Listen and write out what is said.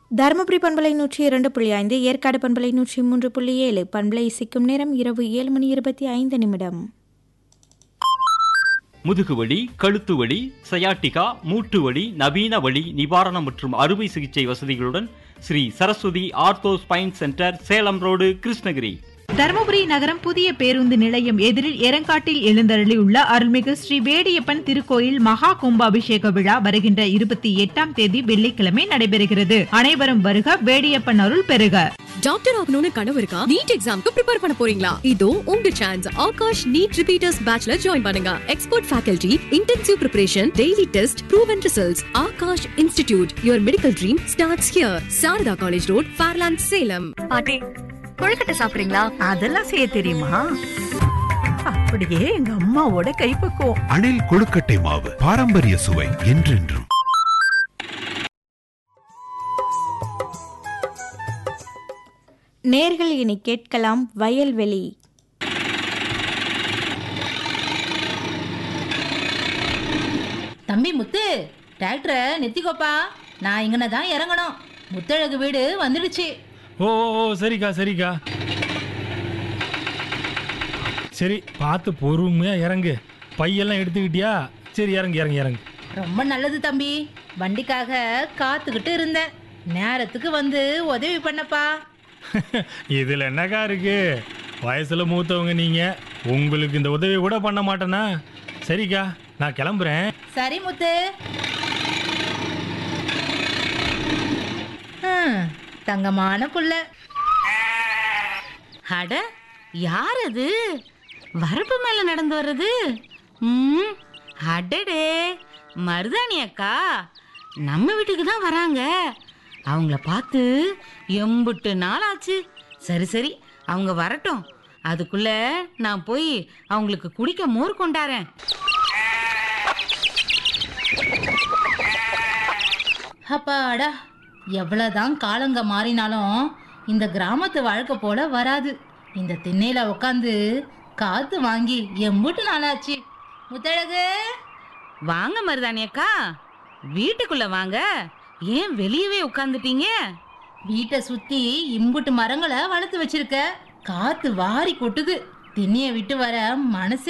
தருமபுரி பண்பலை நூற்றி இரண்டு புள்ளி ஐந்து ஏற்காடு பண்பலை நூற்றி மூன்று புள்ளி ஏழு பண்பலை சிக்கும் நேரம் இரவு ஏழு மணி இருபத்தி ஐந்து நிமிடம் முதுகுவலி கழுத்து வலி சயாட்டிகா மூட்டு வலி நவீன வலி நிவாரணம் மற்றும் அறுவை சிகிச்சை வசதிகளுடன் Sri Saraswathi ortho spine centre Salem road Krishnagiri Dharmapuri நகரம் புதிய பேருந்து நிலையம் எதிரில் எரங்காட்டில் எழுந்தருளியுள்ள அருள்மிகு ஸ்ரீ வேடியப்பன் திருக்கோயில் மகா கும்பாபிஷேக விழா வருகின்ற இருபத்தி எட்டாம் தேதி வெள்ளிக்கிழமை நடைபெறுகிறது அனைவரும் வருக வேடியப்பன் அருள் பெறுக டாக்டர் ஆகணும்னு கனவு இருக்கா நீட் எக்ஸாம்க்கு ப்ரிப்பேர் பண்ண போறீங்களா இதோ உங்க சான்ஸ் ஆகாஷ் நீட் ரிப்பீட்டர்ஸ் பேட்ச்ல ஜாயின் பண்ணுங்க expert faculty intensive preparation daily test proven results Aakash institute your medical dream starts here Sarada college road Fairland Salem பாட்டி கொழுக்கட்டை சாப்பிடுறீங்களா அதெல்லாம் செய்ய தெரியுமா அப்படியே எங்க அம்மாவோட கைப்பக்குவம் அணில் கொழுக்கட்டை மாவு பாரம்பரிய சுவை என்றென்றும் நேர்கள் இனி கேட்கலாம் வயல்வெளி தம்பி முத்து டிராக்டரை நிறுத்திக்கோப்பா நான் இங்கன தான் இறங்கணும் முத்தழகு வீடு வந்துடுச்சு ஓ ஓ, ஓ சரிக்கா சரிக்கா சரி பார்த்து பொறுமையாக இறங்கு பையெல்லாம் எடுத்துக்கிட்டியா சரி இறங்கு இறங்கு இறங்கு ரொம்ப நல்லது தம்பி வண்டிக்காக காத்துக்கிட்டு இருந்தேன் நேரத்துக்கு வந்து உதவி பண்ணப்பா இதில் என்னக்கா இருக்கு வயசில் மூத்தவங்க நீங்கள் உங்களுக்கு இந்த உதவி கூட பண்ண மாட்டேனா சரிக்கா நான் கிளம்புறேன் சரி முத்து ஹம், தங்கமான புள்ள அட யார் அது வரப்பு மேல நடந்து வர்றது ம் அடடே மருதாணி அக்கா நம்ம வீட்டுக்கு தான் வராங்க அவங்கள பார்த்து எம்புட்டு நாள் ஆச்சு சரி சரி அவங்க வரட்டும் அதுக்குள்ள நான் போய் அவங்களுக்கு குடிக்க மோர் கொண்டாரேன் அப்பாடா எவ்வளவுதான் காலங்க மாறினாலும் இந்த கிராமத்து வாழ்க்கை போல வராது இந்த திண்ணையில உட்காந்து காத்து வாங்கி எம்புட்டு நாளாச்சு முத்தழகு வாங்க மருதாணி அக்கா வீட்டுக்குள்ள வாங்க ஏன் வெளியவே உட்காந்துட்டீங்க வீட்டை சுத்தி இம்புட்டு மரங்களை வளர்த்து வச்சிருக்க காத்து வாரி கொட்டுது திண்ணைய விட்டு வர மனசே